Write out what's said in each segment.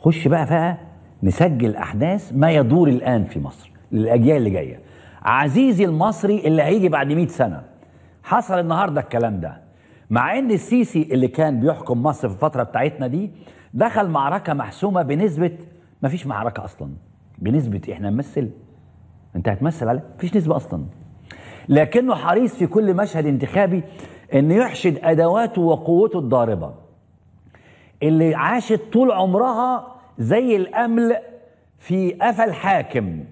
خش بقى بقى نسجل احداث ما يدور الان في مصر للاجيال اللي جايه عزيزي المصري اللي هيجي بعد 100 سنه حصل النهارده الكلام ده مع ان السيسي اللي كان بيحكم مصر في الفتره بتاعتنا دي دخل معركه محسومه بنسبه ما فيش معركه اصلا بنسبه احنا نمثل انت هتمثل على مفيش نسبه اصلا لكنه حريص في كل مشهد انتخابي ان يحشد ادواته وقوته الضاربه اللي عاشت طول عمرها زي الامل في قفا الحاكم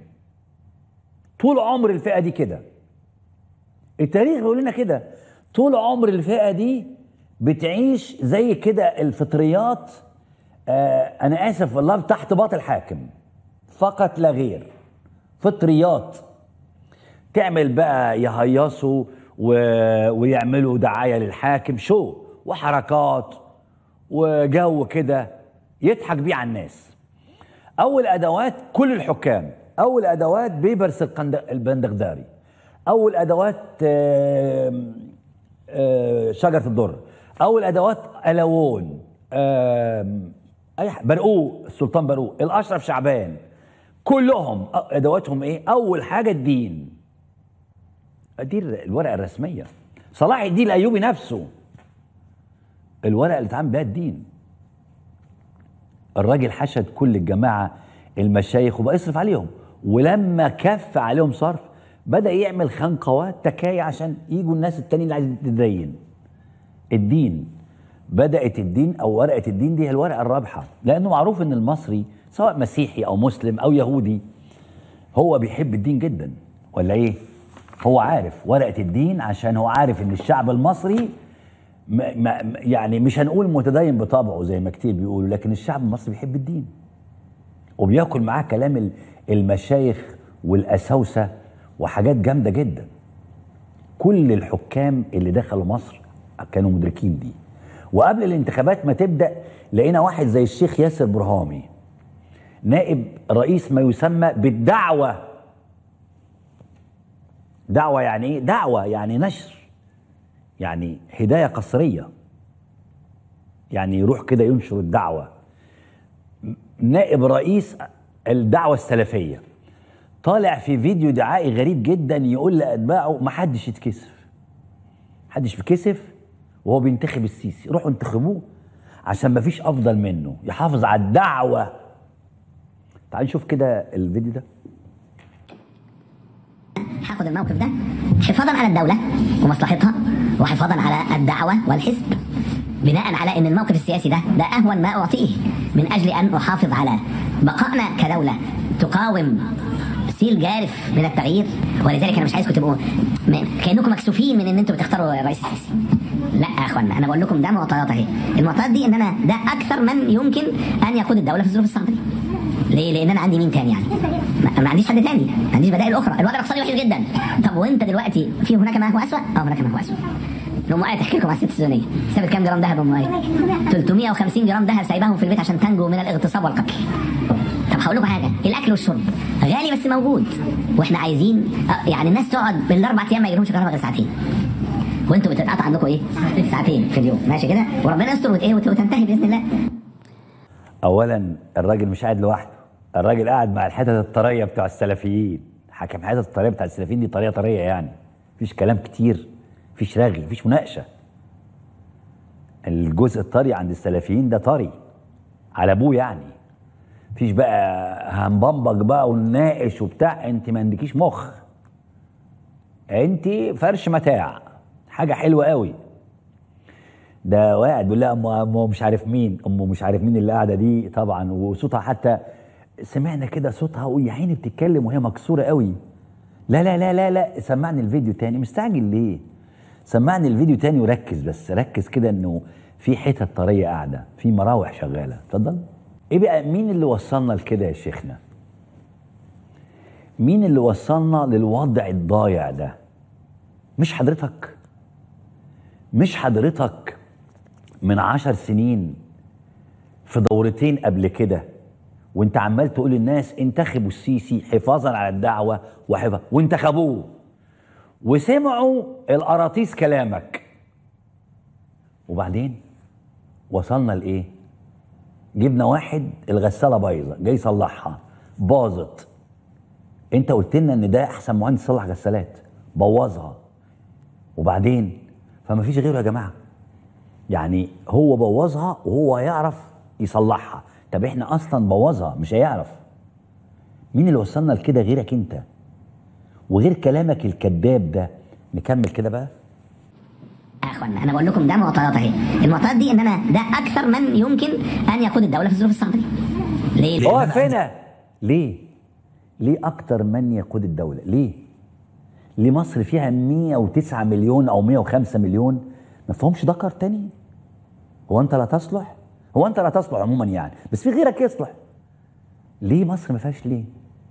طول عمر الفئه دي كده التاريخ بيقول لنا كده طول عمر الفئه دي بتعيش زي كده الفطريات آه انا اسف والله تحت باط الحاكم فقط لا غير فطريات تعمل بقى يهيصوا و... ويعملوا دعايه للحاكم شو وحركات وجو كده يضحك بيه على الناس اول ادوات كل الحكام اول ادوات بيبرس القند- البندغداري اول ادوات آم، آه، شجره الدر اول ادوات الوون آم، اي ح- برقوق السلطان برقوق الاشرف شعبان كلهم أ- ادواتهم ايه اول حاجه الدين دي الورقه الرسميه صلاح الدين الايوبي نفسه الورقه اللي اتعمل بيها الدين الراجل حشد كل الجماعه المشايخ وبقى يصرف عليهم ولما كف عليهم صرف بدا يعمل خنقوات تكاية عشان يجوا الناس التانيين اللي عايزين تتدين الدين بدات الدين او ورقه الدين دي هي الورقه الرابحه لانه معروف ان المصري سواء مسيحي او مسلم او يهودي هو بيحب الدين جدا ولا ايه هو عارف ورقه الدين عشان هو عارف ان الشعب المصري ما ما يعني مش هنقول متدين بطبعه زي ما كتير بيقولوا لكن الشعب المصري بيحب الدين وبياكل معاه كلام ال- المشايخ والاساوسه وحاجات جامده جدا كل الحكام اللي دخلوا مصر كانوا مدركين دي وقبل الانتخابات ما تبدا لقينا واحد زي الشيخ ياسر برهامي نائب رئيس ما يسمى بالدعوه دعوه يعني ايه دعوه يعني نشر يعني هدايه قصريه يعني يروح كده ينشر الدعوه نائب رئيس الدعوه السلفيه طالع في فيديو دعائي غريب جدا يقول لاتباعه ما حدش يتكسف محدش بيتكسف وهو بينتخب السيسي روحوا انتخبوه عشان ما فيش افضل منه يحافظ على الدعوه تعال نشوف كده الفيديو ده هاخد الموقف ده حفاظا على الدولة ومصلحتها وحفاظا على الدعوة والحزب بناء على ان الموقف السياسي ده ده اهون ما اعطيه من اجل ان احافظ على بقائنا كدولة تقاوم سيل جارف من التغيير ولذلك انا مش عايزكم تبقوا م- كانكم مكسوفين من ان انتم بتختاروا الرئيس السيسي لا يا اخوانا انا بقول لكم ده معطيات اهي المعطيات دي ان انا ده اكثر من يمكن ان يقود الدوله في الظروف الصعبه دي ليه؟ لان انا عندي مين تاني يعني؟ ما, ما عنديش حد تاني، ما عنديش بدائل اخرى، الوضع الاقتصادي وحش جدا. طب وانت دلوقتي في هناك ما هو اسوء؟ اه هناك ما هو اسوء. ام ايه تحكي لكم على الست السودانيه، سابت كام جرام ذهب ام ايه؟ 350 جرام ذهب سايباهم في البيت عشان تنجو من الاغتصاب والقتل. طب هقول لكم حاجه، الاكل والشرب غالي بس موجود، واحنا عايزين آه، يعني الناس تقعد بالاربع ايام ما يجيلهمش كهرباء غير ساعتين. وانتوا بتتقطع عندكم ايه؟ ساعتين في اليوم، ماشي كده؟ وربنا يستر وت- ايه وت- وتنتهي باذن الله. اولا الراجل مش قاعد لوحده الراجل قاعد مع الحتت الطريه بتوع السلفيين حكم حتت الطريه بتاع السلفيين دي طريه طريه يعني مفيش كلام كتير مفيش رغي مفيش مناقشه الجزء الطري عند السلفيين ده طري على ابوه يعني مفيش بقى هنبمبج بقى ونناقش وبتاع انت ما عندكيش مخ انت فرش متاع حاجه حلوه قوي ده قاعد بيقول لها امه امه مش عارف مين امه مش عارف مين اللي قاعده دي طبعا وصوتها حتى سمعنا كده صوتها ويا عيني بتتكلم وهي مكسوره قوي لا لا لا لا لا سمعني الفيديو تاني مستعجل ليه سمعني الفيديو تاني وركز بس ركز كده انه في حتت طريه قاعده في مراوح شغاله اتفضل ايه بقى مين اللي وصلنا لكده يا شيخنا مين اللي وصلنا للوضع الضايع ده مش حضرتك مش حضرتك من عشر سنين في دورتين قبل كده وانت عمال تقول للناس انتخبوا السيسي حفاظا على الدعوة وحفاظ وانتخبوه وسمعوا القراطيس كلامك وبعدين وصلنا لايه جبنا واحد الغساله بايظه جاي يصلحها باظت انت قلت لنا ان ده احسن مهندس يصلح غسالات بوظها وبعدين فما فيش غيره يا جماعه يعني هو بوظها وهو هيعرف يصلحها طب احنا اصلا بوظها مش هيعرف مين اللي وصلنا لكده غيرك انت وغير كلامك الكذاب ده نكمل كده بقى يا اخوانا انا بقول لكم ده معطيات اهي المعطيات دي ان انا ده اكثر من يمكن ان يقود الدوله في الظروف الصعبه دي ليه؟ هو فينا ليه ليه اكتر من يقود الدوله ليه ليه مصر فيها 109 مليون او 105 مليون ما فيهمش ذكر تاني هو انت لا تصلح هو انت لا تصلح عموما يعني بس في غيرك يصلح ليه مصر ما فيهاش ليه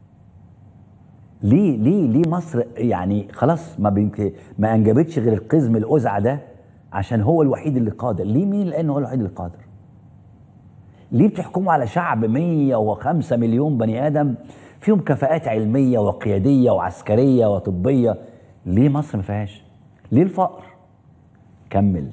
ليه ليه ليه مصر يعني خلاص ما بينك ما انجبتش غير القزم الأزعة ده عشان هو الوحيد اللي قادر ليه مين لانه هو الوحيد اللي قادر ليه بتحكموا على شعب 105 مليون بني ادم فيهم كفاءات علميه وقياديه وعسكريه وطبيه ليه مصر ما فيهاش ليه الفقر كمل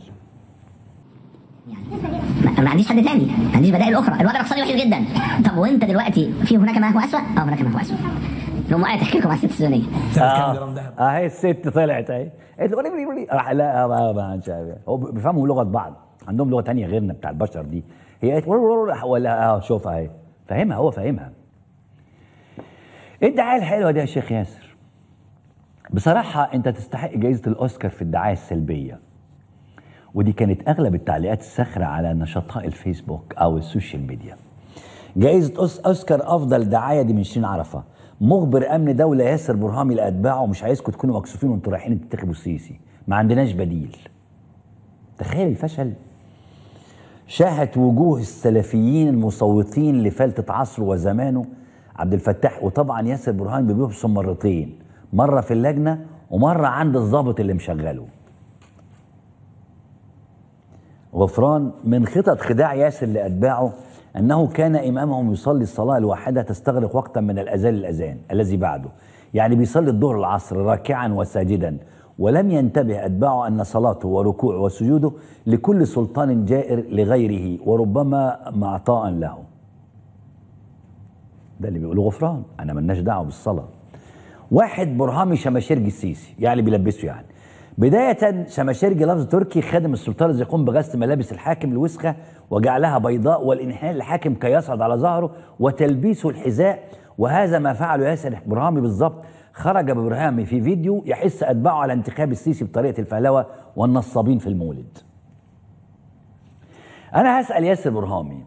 ما, ما عنديش حد تاني ما عنديش بدائل اخرى الوضع الاقتصادي وحش جدا طب وانت دلوقتي في هناك ما هو اسوء اه هناك ما هو اسوء لو ما تحكي لكم على الست السودانيه سنه كام جرام ذهب؟ اهي الست طلعت اهي قالت له قولي قولي قولي راح لا ما ما مش عارف. هو بيفهموا لغه بعض عندهم لغه تانية غيرنا بتاع البشر دي هي قالت ولا اه شوف اهي فاهمها هو فاهمها ايه الدعايه الحلوه دي يا شيخ ياسر بصراحه انت تستحق جائزه الاوسكار في الدعايه السلبيه ودي كانت اغلب التعليقات الساخره على نشطاء الفيسبوك او السوشيال ميديا جائزه أوس- اوسكار افضل دعايه دي من شيرين عرفه مخبر امن دوله ياسر برهامي لاتباعه مش عايزكم تكونوا مكسوفين وانتوا رايحين تنتخبوا السيسي ما عندناش بديل تخيل الفشل شاهت وجوه السلفيين المصوتين لفلتة عصره وزمانه عبد الفتاح وطبعا ياسر برهان بيبصم مرتين مرة في اللجنة ومرة عند الضابط اللي مشغله غفران من خطط خداع ياسر لأتباعه أنه كان إمامهم يصلي الصلاة الواحدة تستغرق وقتا من الأذان للأذان الذي بعده يعني بيصلي الظهر العصر راكعا وساجدا ولم ينتبه أتباعه أن صلاته وركوعه وسجوده لكل سلطان جائر لغيره وربما معطاء له ده اللي بيقوله غفران أنا ملناش دعوة بالصلاة واحد برهامي شماشرجي السيسي يعني بيلبسه يعني بداية شماشرجي لفظ تركي خادم السلطان الذي يقوم بغسل ملابس الحاكم الوسخة وجعلها بيضاء والإنحناء للحاكم كي يصعد على ظهره وتلبيسه الحذاء وهذا ما فعله ياسر برهامي بالضبط خرج ببرهامي في فيديو يحث أتباعه على انتخاب السيسي بطريقة الفهلوة والنصابين في المولد أنا هسأل ياسر برهامي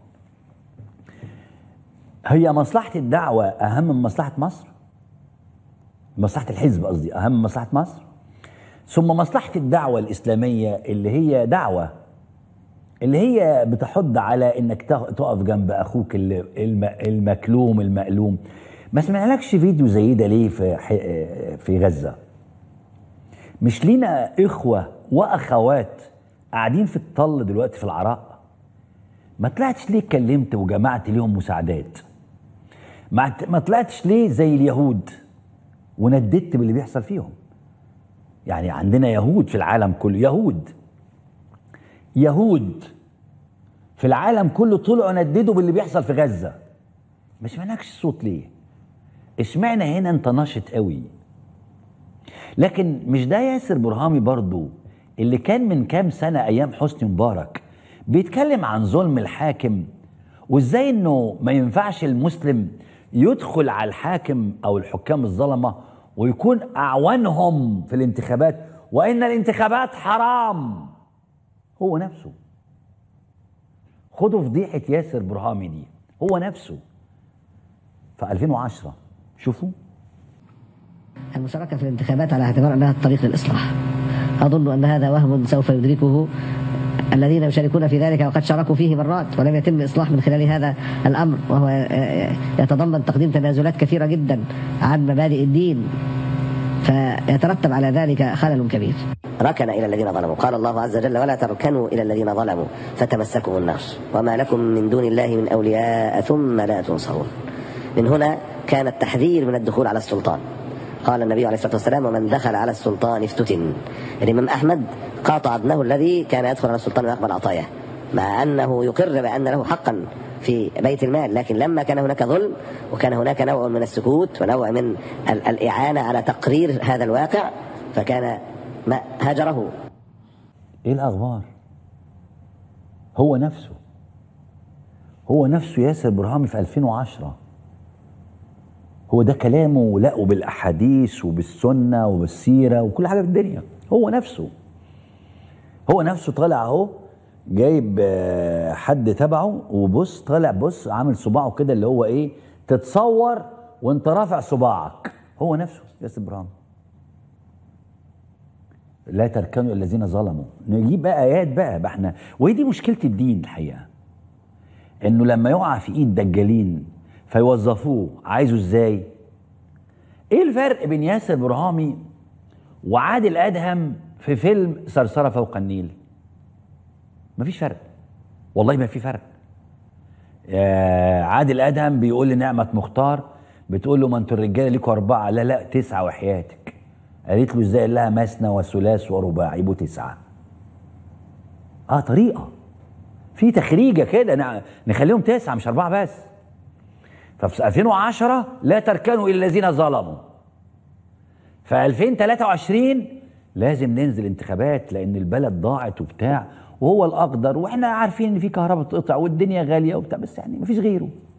هي مصلحة الدعوة أهم من مصلحة مصر؟ مصلحة الحزب قصدي أهم من مصلحة مصر؟ ثم مصلحة الدعوة الإسلامية اللي هي دعوة اللي هي بتحض على انك تق- تقف جنب اخوك ال- الم- المكلوم المألوم ما سمعناكش فيديو زي ده ليه في ح- في غزة مش لينا اخوة واخوات قاعدين في الطل دلوقتي في العراء ما طلعتش ليه اتكلمت وجمعت ليهم مساعدات ما ما طلعتش ليه زي اليهود ونددت باللي بيحصل فيهم يعني عندنا يهود في العالم كله يهود يهود في العالم كله طلعوا نددوا باللي بيحصل في غزه ما سمعناكش الصوت ليه اشمعنى هنا انت ناشط قوي لكن مش ده ياسر برهامي برضو اللي كان من كام سنة أيام حسني مبارك بيتكلم عن ظلم الحاكم وازاي انه ما ينفعش المسلم يدخل على الحاكم او الحكام الظلمه ويكون اعوانهم في الانتخابات وان الانتخابات حرام هو نفسه خدوا فضيحه ياسر برهامي دي هو نفسه في 2010 شوفوا المشاركة في الانتخابات على اعتبار أنها الطريق للإصلاح أظن أن هذا وهم سوف يدركه الذين يشاركون في ذلك وقد شاركوا فيه مرات ولم يتم الإصلاح من خلال هذا الأمر وهو يتضمن تقديم تنازلات كثيرة جدا عن مبادئ الدين فيترتب على ذلك خلل كبير ركن إلى الذين ظلموا قال الله عز وجل ولا تركنوا إلى الذين ظلموا فتمسكوا النار وما لكم من دون الله من أولياء ثم لا تنصرون من هنا كان التحذير من الدخول على السلطان قال النبي عليه الصلاة والسلام ومن دخل على السلطان افتتن الإمام أحمد قاطع ابنه الذي كان يدخل على السلطان ويقبل عطاياه مع أنه يقر بأن له حقا في بيت المال لكن لما كان هناك ظلم وكان هناك نوع من السكوت ونوع من ال- الإعانة على تقرير هذا الواقع فكان ما هاجره ايه الاخبار هو نفسه هو نفسه ياسر برهامي في 2010 هو ده كلامه لقوا بالاحاديث وبالسنه وبالسيره وكل حاجه في الدنيا هو نفسه هو نفسه طالع اهو جايب آه، حد تبعه وبص طالع بص عامل صباعه كده اللي هو ايه تتصور وانت رافع صباعك هو نفسه ياسر برهامي لا تركنوا الى الذين ظلموا نجيب بقى ايات بقى بقى احنا وهي دي مشكله الدين الحقيقه انه لما يقع في ايد دجالين فيوظفوه عايزه ازاي ايه الفرق بين ياسر برهامي وعادل ادهم في فيلم صرصره فوق النيل مفيش فرق والله ما في فرق آه، عادل ادهم بيقول لنعمه مختار بتقول له ما انتوا الرجاله ليكوا اربعه لا لا تسعه وحياتك قالت له ازاي قال لها مثنى وثلاث ورباع يبقوا تسعه اه طريقه في تخريجه كده نع- نخليهم تسعه مش اربعه بس ففي 2010 لا تركنوا الى الذين ظلموا في 2023 لازم ننزل انتخابات لان البلد ضاعت وبتاع وهو الاقدر واحنا عارفين ان في كهرباء تقطع والدنيا غاليه وبتاع بس يعني مفيش غيره